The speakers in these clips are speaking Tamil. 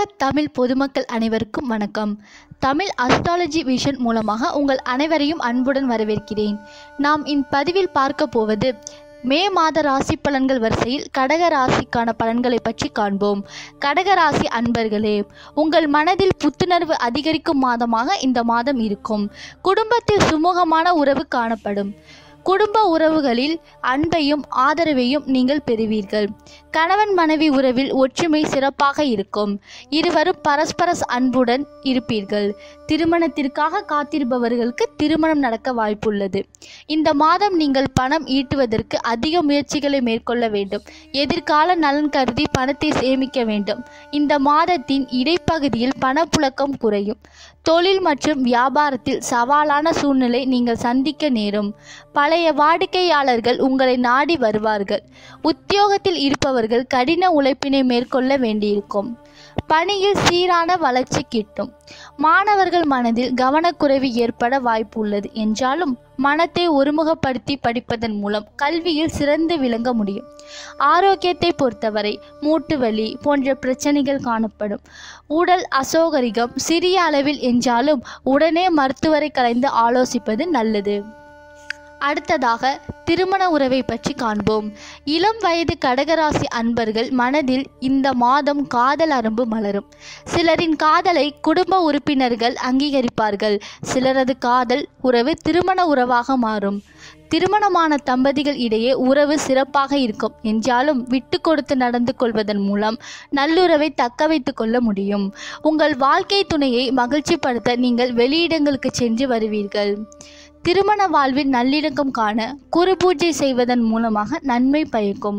உலக தமிழ் பொதுமக்கள் அனைவருக்கும் வணக்கம் தமிழ் அஸ்ட்ராலஜி விஷன் மூலமாக உங்கள் அனைவரையும் அன்புடன் வரவேற்கிறேன் நாம் இப்பதிவில் பார்க்க போவது மே மாத ராசி பலன்கள் வரிசையில் கடக ராசிக்கான பலன்களை பற்றி காண்போம் கடக ராசி அன்பர்களே உங்கள் மனதில் புத்துணர்வு அதிகரிக்கும் மாதமாக இந்த மாதம் இருக்கும் குடும்பத்தில் சுமூகமான உறவு காணப்படும் குடும்ப உறவுகளில் அன்பையும் ஆதரவையும் நீங்கள் பெறுவீர்கள் கணவன் மனைவி உறவில் ஒற்றுமை சிறப்பாக இருக்கும் இருவரும் பரஸ்பர அன்புடன் இருப்பீர்கள் திருமணத்திற்காக காத்திருப்பவர்களுக்கு திருமணம் நடக்க வாய்ப்புள்ளது இந்த மாதம் நீங்கள் பணம் ஈட்டுவதற்கு அதிக முயற்சிகளை மேற்கொள்ள வேண்டும் எதிர்கால நலன் கருதி பணத்தை சேமிக்க வேண்டும் இந்த மாதத்தின் இடைப்பகுதியில் பணப்புழக்கம் குறையும் தொழில் மற்றும் வியாபாரத்தில் சவாலான சூழ்நிலை நீங்கள் சந்திக்க நேரும் பழைய வாடிக்கையாளர்கள் உங்களை நாடி வருவார்கள் உத்தியோகத்தில் இருப்பவர்கள் கடின உழைப்பினை மேற்கொள்ள வேண்டியிருக்கும் பணியில் சீரான வளர்ச்சி கிட்டும் மாணவர்கள் மனதில் கவனக்குறைவு ஏற்பட வாய்ப்பு உள்ளது என்றாலும் மனத்தை ஒருமுகப்படுத்தி படிப்பதன் மூலம் கல்வியில் சிறந்து விளங்க முடியும் ஆரோக்கியத்தை பொறுத்தவரை மூட்டு வலி போன்ற பிரச்சனைகள் காணப்படும் உடல் அசௌகரியம் சிறிய அளவில் என்றாலும் உடனே மருத்துவரை கலைந்து ஆலோசிப்பது நல்லது அடுத்ததாக திருமண உறவை பற்றி காண்போம் இளம் வயது கடகராசி அன்பர்கள் மனதில் இந்த மாதம் காதல் அரும்பு மலரும் சிலரின் காதலை குடும்ப உறுப்பினர்கள் அங்கீகரிப்பார்கள் சிலரது காதல் உறவு திருமண உறவாக மாறும் திருமணமான தம்பதிகள் இடையே உறவு சிறப்பாக இருக்கும் என்றாலும் விட்டு கொடுத்து நடந்து கொள்வதன் மூலம் நல்லுறவை தக்க வைத்துக் கொள்ள முடியும் உங்கள் வாழ்க்கை துணையை மகிழ்ச்சிப்படுத்த நீங்கள் வெளியிடங்களுக்கு சென்று வருவீர்கள் திருமண வாழ்வில் நல்லிணக்கம் காண குரு பூஜை செய்வதன் மூலமாக நன்மை பயக்கும்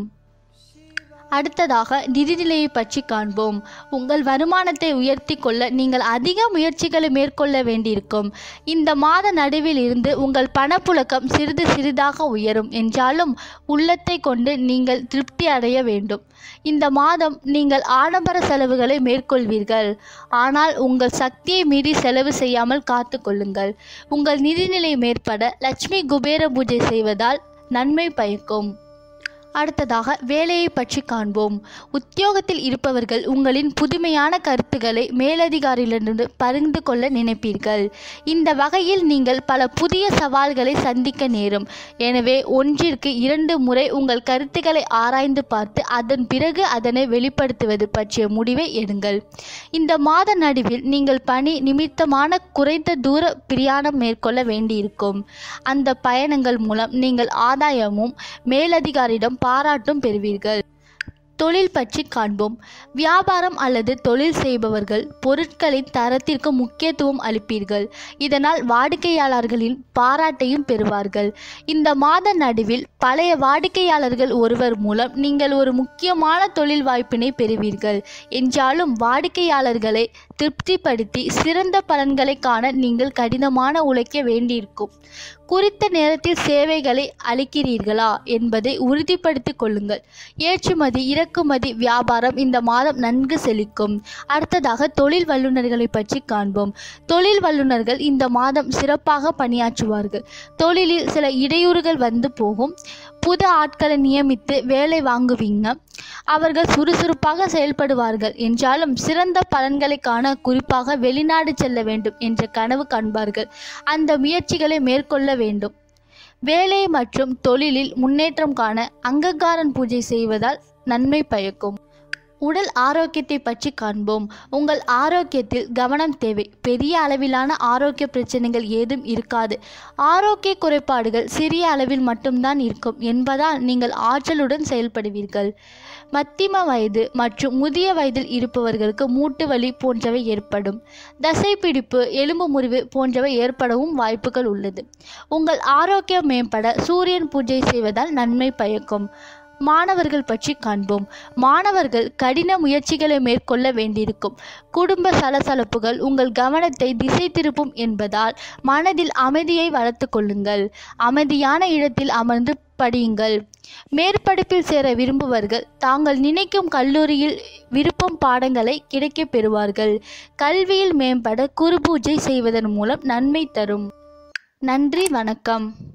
அடுத்ததாக நிதிநிலையை பற்றி காண்போம் உங்கள் வருமானத்தை உயர்த்தி கொள்ள நீங்கள் அதிக முயற்சிகளை மேற்கொள்ள வேண்டியிருக்கும் இந்த மாத நடுவில் இருந்து உங்கள் பணப்புழக்கம் சிறிது சிறிதாக உயரும் என்றாலும் உள்ளத்தை கொண்டு நீங்கள் திருப்தி அடைய வேண்டும் இந்த மாதம் நீங்கள் ஆடம்பர செலவுகளை மேற்கொள்வீர்கள் ஆனால் உங்கள் சக்தியை மீறி செலவு செய்யாமல் காத்து கொள்ளுங்கள் உங்கள் நிதிநிலை மேற்பட லட்சுமி குபேர பூஜை செய்வதால் நன்மை பயக்கும் அடுத்ததாக வேலையை பற்றி காண்போம் உத்தியோகத்தில் இருப்பவர்கள் உங்களின் புதுமையான கருத்துக்களை மேலதிகாரியிலிருந்து பகிர்ந்து கொள்ள நினைப்பீர்கள் இந்த வகையில் நீங்கள் பல புதிய சவால்களை சந்திக்க நேரும் எனவே ஒன்றிற்கு இரண்டு முறை உங்கள் கருத்துக்களை ஆராய்ந்து பார்த்து அதன் பிறகு அதனை வெளிப்படுத்துவது பற்றிய முடிவை எடுங்கள் இந்த மாத நடுவில் நீங்கள் பணி நிமித்தமான குறைந்த தூர பிரயாணம் மேற்கொள்ள வேண்டியிருக்கும் அந்த பயணங்கள் மூலம் நீங்கள் ஆதாயமும் மேலதிகாரியிடம் பாராட்டும் பெறுவீர்கள் தொழில் பற்றி காண்போம் வியாபாரம் அல்லது தொழில் செய்பவர்கள் பொருட்களின் தரத்திற்கு முக்கியத்துவம் அளிப்பீர்கள் இதனால் வாடிக்கையாளர்களின் பாராட்டையும் பெறுவார்கள் இந்த மாத நடுவில் பழைய வாடிக்கையாளர்கள் ஒருவர் மூலம் நீங்கள் ஒரு முக்கியமான தொழில் வாய்ப்பினை பெறுவீர்கள் என்றாலும் வாடிக்கையாளர்களை திருப்திப்படுத்தி சிறந்த பலன்களை காண நீங்கள் கடினமான உழைக்க வேண்டியிருக்கும் குறித்த நேரத்தில் சேவைகளை அளிக்கிறீர்களா என்பதை உறுதிப்படுத்திக் கொள்ளுங்கள் ஏற்றுமதி இறக்குமதி வியாபாரம் இந்த மாதம் நன்கு செழிக்கும் அடுத்ததாக தொழில் வல்லுநர்களை பற்றி காண்போம் தொழில் வல்லுநர்கள் இந்த மாதம் சிறப்பாக பணியாற்றுவார்கள் தொழிலில் சில இடையூறுகள் வந்து போகும் புது ஆட்களை நியமித்து வேலை வாங்குவீங்க அவர்கள் சுறுசுறுப்பாக செயல்படுவார்கள் என்றாலும் சிறந்த பலன்களை காண குறிப்பாக வெளிநாடு செல்ல வேண்டும் என்ற கனவு காண்பார்கள் அந்த முயற்சிகளை மேற்கொள்ள வேண்டும் வேலை மற்றும் தொழிலில் முன்னேற்றம் காண அங்ககாரன் பூஜை செய்வதால் நன்மை பயக்கும் உடல் ஆரோக்கியத்தை பற்றி காண்போம் உங்கள் ஆரோக்கியத்தில் கவனம் தேவை பெரிய அளவிலான ஆரோக்கிய பிரச்சனைகள் ஏதும் இருக்காது ஆரோக்கிய குறைபாடுகள் சிறிய அளவில் மட்டும்தான் இருக்கும் என்பதால் நீங்கள் ஆற்றலுடன் செயல்படுவீர்கள் மத்திம வயது மற்றும் முதிய வயதில் இருப்பவர்களுக்கு மூட்டு வலி போன்றவை ஏற்படும் தசைப்பிடிப்பு எலும்பு முறிவு போன்றவை ஏற்படவும் வாய்ப்புகள் உள்ளது உங்கள் ஆரோக்கியம் மேம்பட சூரியன் பூஜை செய்வதால் நன்மை பயக்கும் மாணவர்கள் பற்றி காண்போம் மாணவர்கள் கடின முயற்சிகளை மேற்கொள்ள வேண்டியிருக்கும் குடும்ப சலசலப்புகள் உங்கள் கவனத்தை திசை திருப்பும் என்பதால் மனதில் அமைதியை வளர்த்து கொள்ளுங்கள் அமைதியான இடத்தில் அமர்ந்து படியுங்கள் மேற்படிப்பில் சேர விரும்புவர்கள் தாங்கள் நினைக்கும் கல்லூரியில் விருப்பம் பாடங்களை கிடைக்கப் பெறுவார்கள் கல்வியில் மேம்பட குரு பூஜை செய்வதன் மூலம் நன்மை தரும் நன்றி வணக்கம்